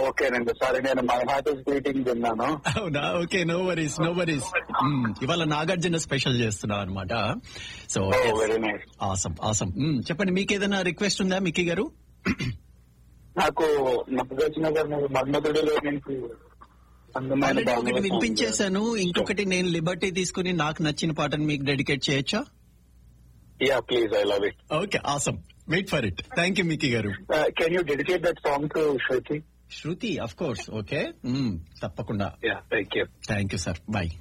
ఓకేనండి సారీ నేను my heart is beating విన్నాను అవునా okay no worries no worries ఇవాళ నాగార్జున స్పెషల్ చేస్తున్నాం అనమాట so very nice awesome awesome చెప్పండి మీకు ఏదైనా రిక్వెస్ట్ ఉందా మిక్కీ గారు నాకు నాగార్జున గారు మన్మధుడిలో నుంచి అందమైన ఆల్రెడీ ఒకటి భావనలు వినిపించేశాను ఇంకొకటి నేను లిబర్టీ తీసుకుని నాకు నచ్చిన పాటను మీకు డెడికేట్ చేయొచ్చా yeah please I love it okay awesome wait for it thank you Mickey గారు can you dedicate that song to Shruti Shruti of course okay తప్పకుండా yeah thank you thank you sir bye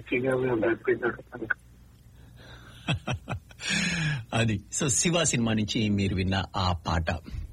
అది so Siva cinema నుంచి మీరు విన్న ఆ పాట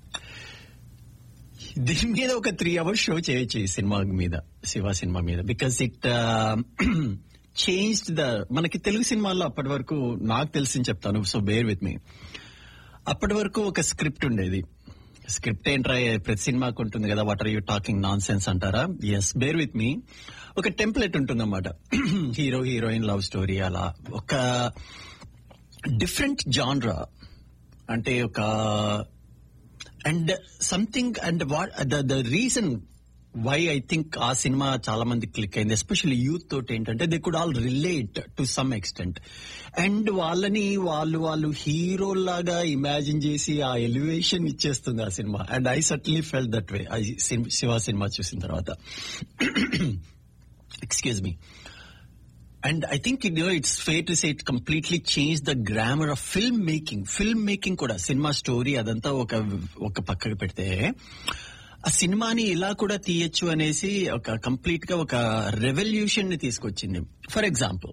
దీని మీద ఒక త్రీ అవర్స్ షో చేయొచ్చు ఈ సినిమా మీద శివ సినిమా మీద బికాస్ ఇట్ చేంజ్ ద మనకి తెలుగు సినిమాల్లో అప్పటి వరకు నాకు తెలిసి చెప్తాను సో బేర్ విత్ మీ అప్పటి వరకు ఒక స్క్రిప్ట్ ఉండేది స్క్రిప్ట్ ఏంట్రా ప్రతి సినిమాకు ఉంటుంది కదా what are you talking nonsense అంటారా ఎస్ బేర్ విత్ మీ ఒక టెంప్లెట్ ఉంటుందన్నమాట హీరో హీరోయిన్ లవ్ స్టోరీ అలా ఒక డిఫరెంట్ జాన్రా అంటే ఒక and something and what the the reason why I think ఆ సినిమా చాలా మంది క్లిక్ అయింది ఎస్పెషల్లీ యూత్ తోటి ఏంటంటే they could all relate to some extent and వాళ్ళని వాళ్ళు వాళ్ళు హీరో లాగా ఇమాజిన్ చేసి ఆ ఎలివేషన్ ఇచ్చేస్తుంది ఆ cinema and I certainly felt that way I Siva cinema చూసిన తర్వాత excuse me and I think it it's fair to say it completely change the grammar of film making film making కూడా cinema story అదంతా ఒక ఒక పక్కకు పెడితే ఆ సినిమాని ఇలా కూడా తీయచ్చు అనేసి ఒక కంప్లీట్ గా ఒక రెవల్యూషన్ ని తీసుకొచ్చింది ఫర్ ఎగ్జాంపుల్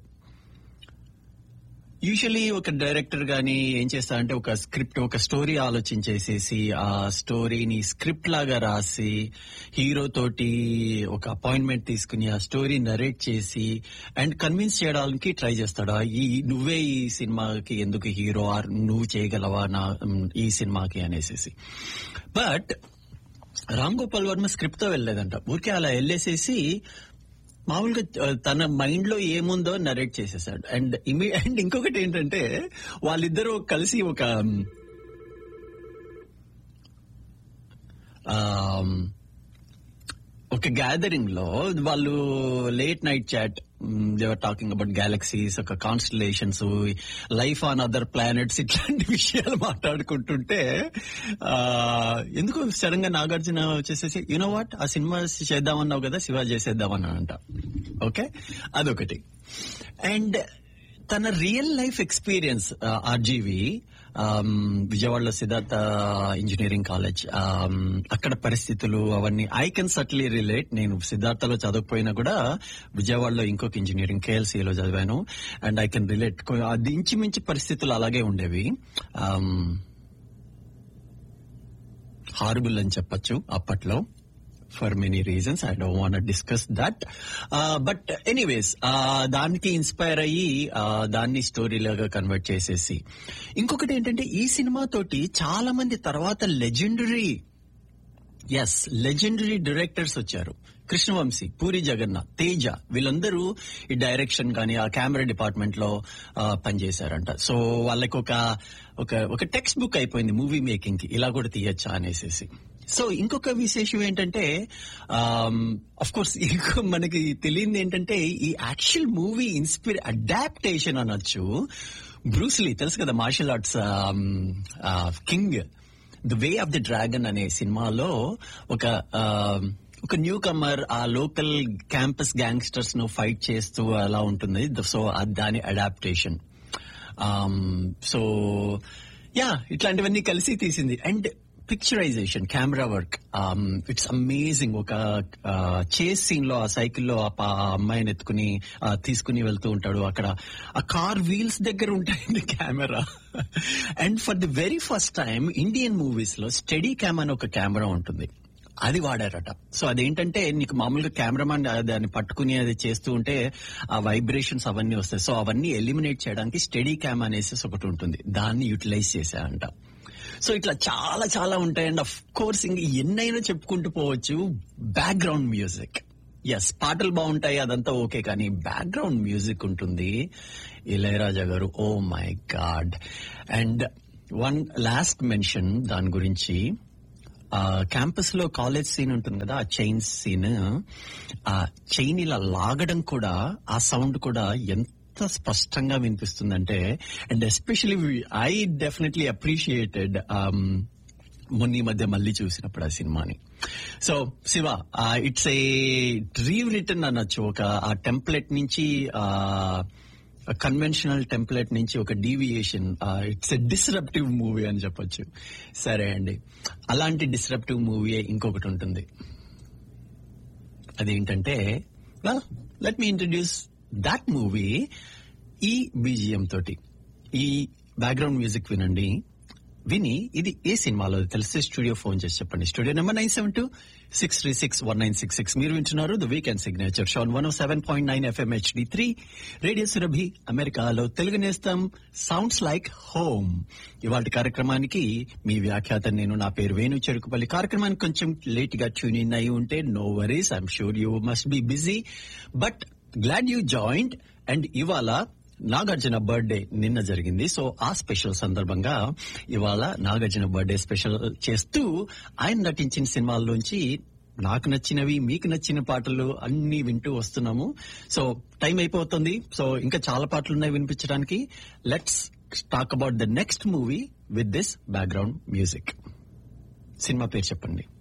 యూజువలీ ఒక డైరెక్టర్ గాని ఏం చేస్తారంటే ఒక స్క్రిప్ట్ ఒక స్టోరీ ఆలోచించేసేసి ఆ స్టోరీని స్క్రిప్ట్ లాగా రాసి హీరో తోటి ఒక అపాయింట్మెంట్ తీసుకుని ఆ స్టోరీ నరేట్ చేసి అండ్ కన్విన్స్ చేయడానికి ట్రై చేస్తాడు ఈ నువ్వే ఈ సినిమాకి ఎందుకు హీరో ఆర్ నువ్వు చేయగలవా నా ఈ సినిమాకి అనేసి బట్ రామ్ గోపాల్ వర్మ స్క్రిప్ట్ తో వెళ్ళలేదంట ఊరికే అలా వెళ్ళేసేసి మామూలుగా తన మైండ్ లో ఏముందో నరేట్ చేసేసాడు అండ్ ఇమీ అండ్ ఇంకొకటి ఏంటంటే వాళ్ళిద్దరూ కలిసి ఒక ఒక గ్యాదరింగ్ లో వాళ్ళు late night chat they were talking about galaxies ఒక constellations life on other planets ఇట్లాంటి విషయాలు మాట్లాడుకుంటుంటే ఎందుకు సడన్ గా నాగార్జున వచ్చేసేసి యూనో వాట్ ఆ సినిమా చేద్దామన్నావు కదా శివ చేసేద్దామని అంట ఓకే అదొకటి అండ్ తన రియల్ లైఫ్ ఎక్స్పీరియన్స్ ఆర్జీవి విజయవాడలో సిద్ధార్థ ఇంజనీరింగ్ కాలేజ్ అక్కడ పరిస్థితులు అవన్నీ ఐ కెన్ సర్ట్లీ రిలేట్ నేను సిద్ధార్థలో చదవకపోయినా కూడా విజయవాడలో ఇంకొక ఇంజనీరింగ్ కేఎల్సీలో చదివాను అండ్ ఐ కెన్ రిలేట్ అది ఇంచుమించు పరిస్థితులు అలాగే ఉండేవి హారబుల్ అని చెప్పొచ్చు అప్పట్లో for many reasons I don't want discuss that but anyways దానికి ఇన్స్పైర్ అయ్యి దాన్ని స్టోరీ లాగా కన్వర్ట్ చేసేసి ఇంకొకటి ఏంటంటే ఈ సినిమా తోటి చాలా మంది తర్వాత లెజెండరీ ఎస్ లెజెండరీ డైరెక్టర్స్ వచ్చారు కృష్ణవంశీ పూరి జగన్నాథ్ తేజ వీళ్ళందరూ ఈ డైరెక్షన్ కానీ ఆ కెమెరా డిపార్ట్మెంట్ లో పనిచేశారంట సో వాళ్ళకి ఒక ఒక ఒక టెక్స్ట్ బుక్ అయిపోయింది మూవీ మేకింగ్ కి ఇలా కూడా తీయచ్చా అనేసి సో ఇంకొక విశేషం ఏంటంటే అఫ్ కోర్స్ ఇంకో మనకి తెలియంది ఏంటంటే ఈ యాక్చువల్ మూవీ ఇన్స్పిర్ అడాప్టేషన్ అనొచ్చు బ్రూస్లీ తెలుసు కదా martial arts king the way of the dragon అనే సినిమాలో ఒక ఒక న్యూ కమర్ ఆ లోకల్ క్యాంపస్ గ్యాంగ్స్టర్స్ ను ఫైట్ చేస్తూ అలా ఉంటుంది సో దాని అడాప్టేషన్ సో యా ఇట్లాంటివన్నీ కలిసి తీసింది and picturisation camera work it's amazing ఒక చేస్ సీన్ లో ఆ సైకిల్లో ఆ అమ్మాయిని ఎత్తుకుని తీసుకుని వెళ్తూ ఉంటాడు అక్కడ ఆ కార్ వీల్స్ దగ్గర ఉంటుంది camera and for the very first time Indian movies లో స్టడీ క్యామ్ అని ఒక కెమెరా ఉంటుంది అది వాడారట సో అదేంటంటే నీకు మామూలుగా కెమెరామాన్ దాన్ని పట్టుకుని అది చేస్తూ ఉంటే ఆ వైబ్రేషన్స్ అవన్నీ వస్తాయి సో అవన్నీ ఎలిమినేట్ చేయడానికి స్టడీ క్యామ్ అనేసి ఒకటి ఉంటుంది దాన్ని యూటిలైజ్ చేశారంట సో ఇట్లా చాలా చాలా ఉంటాయండి అఫ్ కోర్స్ ఇంక ఎన్నైనా చెప్పుకుంటూ పోవచ్చు బ్యాక్గ్రౌండ్ మ్యూజిక్ ఎస్ పాటలు బాగుంటాయి అదంతా ఓకే కానీ బ్యాక్గ్రౌండ్ మ్యూజిక్ ఉంటుంది ఇళయరాజా గారు oh my god and one last mention దాని గురించి క్యాంపస్ లో కాలేజ్ సీన్ ఉంటుంది కదా ఆ చైన్ సీన్ ఆ చైన్ ఇలా లాగడం కూడా ఆ సౌండ్ కూడా ఎంత స్పష్టంగా వినిపిస్తుందంటే and especially I definitely appreciated మొన్న ఈ మధ్య మళ్ళీ చూసినప్పుడు ఆ సినిమాని సో శివ ఇట్స్ ఏ రీవ్ రిటర్న్ అనొచ్చు ఒక ఆ టెంప్లెట్ నుంచి ఆ కన్వెన్షనల్ టెంప్లెట్ నుంచి ఒక deviation it's a disruptive movie అని చెప్పొచ్చు సరే అండి అలాంటి డిస్రప్టివ్ మూవీ ఇంకొకటి ఉంటుంది అదేంటంటే well let me introduce that movie ఈ బీజిఎం తోటి ఈ బ్యాక్గ్రౌండ్ మ్యూజిక్ వినండి విని ఇది ఏ సినిమాలో తెలిస్తే స్టూడియో ఫోన్ చేసి చెప్పండి studio number nine seven two six three six one nine six six మీరు వింటున్నారు the weekend signature show one seven point nine FM HD three radio Surabhi అమెరికాలో తెలుగు నేస్తం సౌండ్స్ లైక్ హోమ్ ఇవాళ కార్యక్రమానికి మీ వ్యాఖ్యాత నేను నా పేరు వేణు చెరుకుపల్లి కార్యక్రమానికి కొంచెం లేట్ గా ట్యూన్ ఇన్ అయి ఉంటే no worries I'm sure you must be busy but glad you joined and ఇవాళ నాగార్జున బర్త్డే నిన్న జరిగింది సో ఆ స్పెషల్ సందర్భంగా ఇవాళ నాగార్జున బర్త్డే స్పెషల్ చేస్తూ ఆయన నటించిన సినిమాల్లోంచి నాకు నచ్చినవి మీకు నచ్చిన పాటలు అన్ని వింటూ వస్తున్నాము సో టైం అయిపోతుంది సో ఇంకా చాలా పాటలు ఉన్నాయి వినిపించడానికి let's talk about the next movie with this background music cinema పేరు చెప్పండి